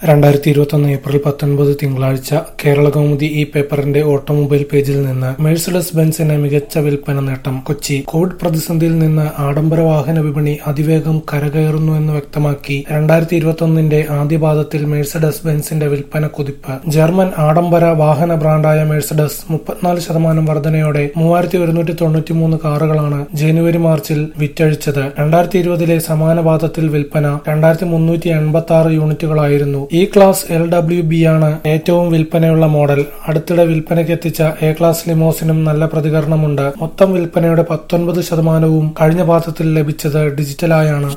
രണ്ടായിരത്തി ഇരുപത്തൊന്ന് ഏപ്രിൽ പത്തൊൻപത് തിങ്കളാഴ്ച കേരള കൗമുദി ഈ പേപ്പറിന്റെ ഓട്ടോമൊബൈൽ പേജിൽ നിന്ന് മേഴ്സഡസ് ബെൻസിന് മികച്ച വിൽപ്പന നേട്ടം കൊച്ചി കോവിഡ് പ്രതിസന്ധിയിൽ നിന്ന് ആഡംബര വാഹന വിപണി അതിവേഗം കരകയറുന്നുവെന്ന് വ്യക്തമാക്കി രണ്ടായിരത്തി ഇരുപത്തൊന്നിന്റെ ആദ്യപാദത്തിൽ മേഴ്സഡസ് ബെൻസിന്റെ വിൽപ്പന കുതിപ്പ് ജർമ്മൻ ആഡംബര വാഹന ബ്രാൻഡായ മേഴ്സഡസ് മുപ്പത്തിനാല് ശതമാനം വർധനയോടെ മൂവായിരത്തി ഒരുന്നൂറ്റി തൊണ്ണൂറ്റിമൂന്ന് കാറുകളാണ് ജനുവരി മാർച്ചിൽ വിറ്റഴിച്ചത് രണ്ടായിരത്തി ഇരുപതിലെ സമാന പാദത്തിൽ വിൽപ്പന രണ്ടായിരത്തി മുന്നൂറ്റി എൺപത്തി ആറ് യൂണിറ്റുകളായിരുന്നു E class L W B ആണ് ഏറ്റവും വിൽപ്പനയുള്ള മോഡൽ അടുത്തിടെ വിൽപ്പനയ്ക്ക് എത്തിച്ച എ ക്ലാസ് ലിമോസിനും നല്ല പ്രതികരണമുണ്ട് മൊത്തം വിൽപ്പനയുടെ പത്തൊൻപത് ശതമാനവും കഴിഞ്ഞ പാദത്തിൽ ലഭിച്ചത് ഡിജിറ്റലായാണ്